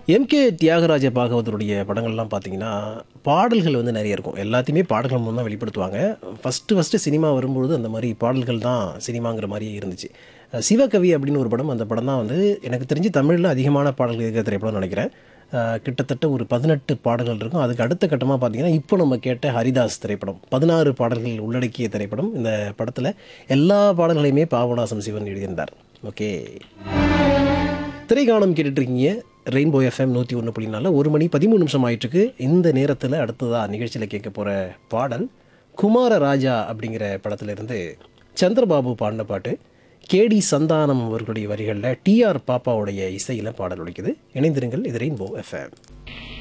MK Thyagaraja பாகவதருடைய படங்கள்லாம் பார்த்தீங்கன்னா பாடல்கள் வந்து நிறைய இருக்கும் எல்லாத்தையுமே பாடல்கள் மூலம் தான் வெளிப்படுத்துவாங்க ஃபஸ்ட்டு ஃபஸ்ட்டு சினிமா வரும்பொழுது அந்த மாதிரி பாடல்கள் தான் சினிமாங்கிற மாதிரியே இருந்துச்சு அஹ் சிவகவி அப்படின்னு ஒரு படம் அந்த படம் தான் வந்து எனக்கு தெரிஞ்சு தமிழில் அதிகமான பாடல்கள் இருக்கிற திரைப்படம்னு நினைக்கிறேன் அஹ் கிட்டத்தட்ட ஒரு பதினெட்டு பாடல்கள் இருக்கும் அதுக்கு அடுத்த கட்டமாக பார்த்தீங்கன்னா இப்போ நம்ம கேட்ட ஹரிதாஸ் திரைப்படம் பதினாறு பாடல்கள் உள்ளடக்கிய திரைப்படம் இந்த படத்தில் எல்லா பாடல்களையுமே பாவனாசம் சிவன் எழுதியிருந்தார் ஓகே திரைக்காணம் கேட்டுட்டு இருக்கீங்க ரெயின்போ எஃப்எம் நூற்றி ஒன்று புள்ளி நாலில் ஒரு மணி பதிமூணு நிமிஷம் ஆயிட்டுருக்கு இந்த நேரத்தில் அடுத்ததாக நிகழ்ச்சியில் கேட்க போகிற பாடல் குமார ராஜா அப்படிங்கிற படத்திலிருந்து சந்திரபாபு பாடின பாட்டு கேடி சந்தானம் அவர்களுடைய வரிகளில் டிஆர் பாப்பாவுடைய இசையில் பாடல் ஒலிக்குது இணைந்திருங்கள் இது ரெயின்போ எஃப்எம்